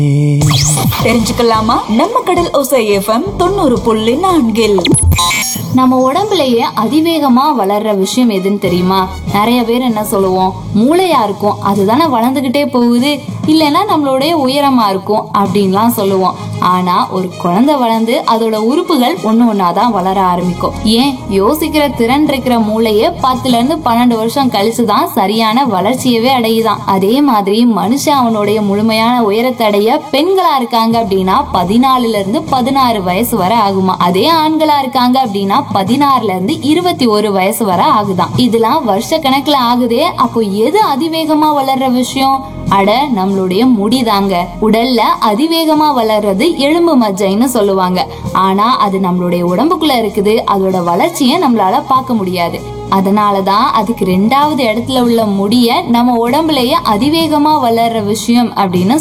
தெரிஞ்சுக்கலாமா நம்ம கடல் ஒசை எஃப்எம் தொண்ணூறு புள்ளி நான்கில் நம்ம உடம்புலயே அதிவேகமா வளர்ற விஷயம் எதுன்னு தெரியுமா நிறைய பேர் என்ன சொல்லுவோம் மூளையா இருக்கும் அதுதானே வளர்ந்துகிட்டே போகுது இல்லைன்னா நம்மளுடைய உயரமா இருக்கும் அப்படின்லாம் சொல்லுவோம் ஆனா ஒரு குழந்தை வளர்ந்து அதோட உறுப்புகள் ஒண்ணு ஒன்னாதான் வளர ஆரம்பிக்கும் ஏன் யோசிக்கிற திறன் இருக்கிற மூளையே பத்துல இருந்து பன்னெண்டு வருஷம் கழிச்சுதான் சரியான வளர்ச்சியவே அடையுதான் அதே மாதிரி மனுஷன் அவனுடைய முழுமையான உயரத்தை அடைய பெண்களா இருக்காங்க அப்படின்னா பதினாலுல இருந்து பதினாறு வயசு வரை ஆகுமா அதே ஆண்களா இருக்காங்க அப்படின்னா பதினாறுல இருந்து இருபத்தி ஒரு வயசு வரை ஆகுதாம் இதெல்லாம் வருஷ கணக்குல ஆகுதே அப்போ எது அதிவேகமா வளர்ற விஷயம் அட நம்மளுடைய முடிதாங்க உடல்ல அதிவேகமா வளர்றது எலும்பு மஜ்ஜைன்னு சொல்லுவாங்க ஆனா அது நம்மளுடைய உடம்புக்குள்ள இருக்குது அதோட வளர்ச்சியை நம்மளால பார்க்க முடியாது அதனாலதான் அதுக்கு ரெண்டாவது இடத்துல உள்ள முடிய நம்ம உடம்புலயே அதிவேகமா வளர்ற விஷயம் அப்படின்னு